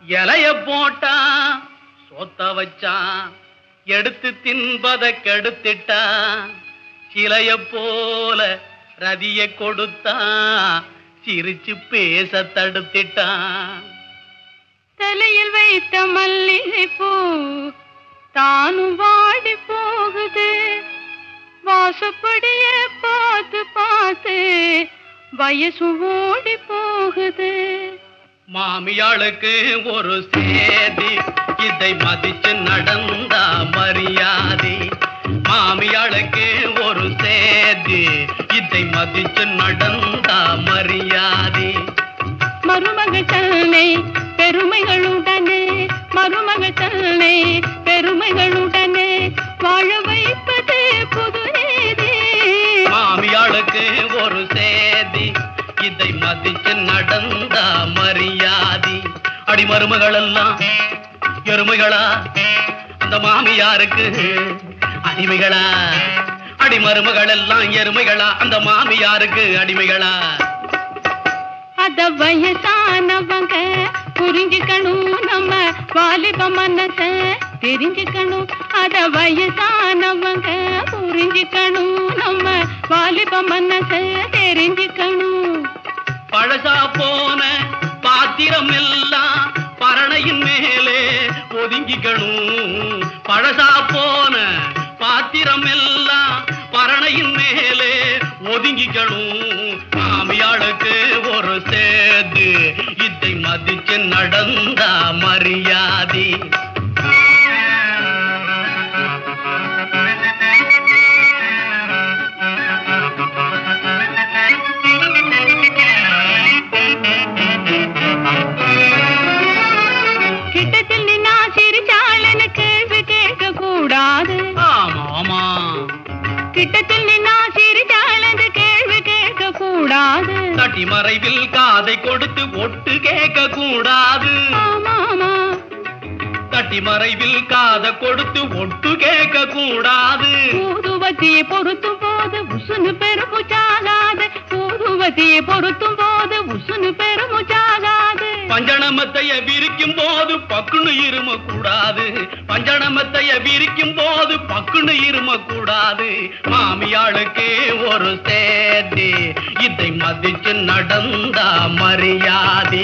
இலைய போட்டான் சொத்த வச்சான் எடுத்து தின்பத கெடுத்துட்டான் சிலைய போல ரதிய கொடுத்தான் சிரிச்சு பேச தடுத்திட்டான் தலையில் வைத்த மல்லிகை பூ தானும் வாடி போகுது வாசப்படிய பார்த்து பார்த்து வயசு ஓடி போகுது மாமியாளுக்கு ஒரு சேதி இதை மதிச்சு நடந்தா மரியாதை மாமியாளுக்கு ஒரு சேதி இதை மதிச்சு நடந்தா மரியாதை மருமகள் தன்னை பெருமைகளுடனே மருமகள் தன்னை பெருமைகளுடனே வாழ வைப்பது புது நீதி மாமியாளுக்கு ஒரு சேதி இதை மதிச்சு நடந்தா மரியாதை அடி மருமகள் எல்லாம் எருமைகளா அந்த மாமியாருக்கு அடிமைகளா அடி மருமகள் எல்லாம் எருமைகளா அந்த மாமியாருக்கு அடிமைகளா அத வயசானவங்க புரிஞ்சுக்கணும் நம்ம வாலிப மனச தெரிஞ்சுக்கணும் அத வயசானவங்க புரிஞ்சுக்கணும் நம்ம வாலிப மனச தெரிஞ்சுக்கணும் பழசா போன பாத்திரம் எல்லாம் பரணையின் மேலே ஒதுங்கிக்கணும் பழசா போன பாத்திரம் எல்லாம் பரணையின் மேலே ஒதுங்கிக்கணும் மாமியாளுக்கு ஒரு சேது இதை மதிச்சு நடந்தா மரியாதை கிட்டத்தில் நின்னா சிரிச்சாளன்னு கேள்வி கேட்க கூடாது ஆமா ஆமா கிட்டத்தில் நின்னா சிரிச்சாளன்னு கேள்வி கேட்க கூடாது தட்டி மறைவில் காதை கொடுத்து ஒட்டு கேட்க கூடாது ஆமா ஆமா தட்டி மறைவில் காதை கொடுத்து ஒட்டு கேட்க கூடாது ஊதுவத்தியை பொருத்தும் போது உசுனு பெருமுச்சாகாது ஊதுவத்தியை பொருத்தும் போது உசுனு பெருமுச்சாகாது பஞ்சணமத்தைய விரிக்கும் போது பக்குன்னு இரும கூடாது பஞ்சணமத்தைய விரிக்கும் போது பக்குன்னு இரும கூடாது மாமியாளுக்கு ஒரு சேதி இதை மதிச்சு நடந்தா மரியாதை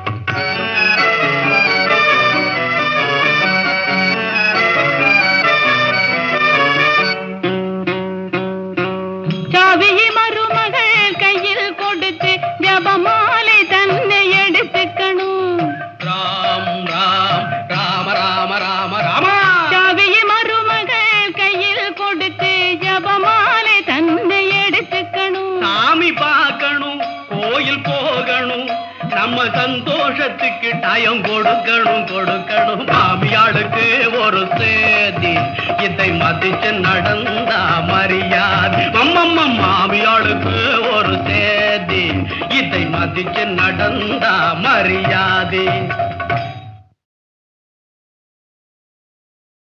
சாவியை மருமகள் கையில் கொடுத்து ஜபமாலை தன்னை எடுத்துக்கணும் ராம் ராம் ராம ராம ராம ராமா சாவியை மருமகள் கையில் கொடுத்து ஜபமாலை தன்னை எடுத்துக்கணும் சாமி பார்க்கணும் கோயில் போகணும் நம்ம சந்தோஷத்துக்கு டயம் கொடுக்கணும் கொடுக்கணும் மாமியாளுக்கு ஒரு சேதி இதை மதிச்சு நடந்தா மரியாதை அம்மம்மா மாமியாளுக்கு ஒரு சேதி இதை மதிச்சு நடந்தா மரியாதை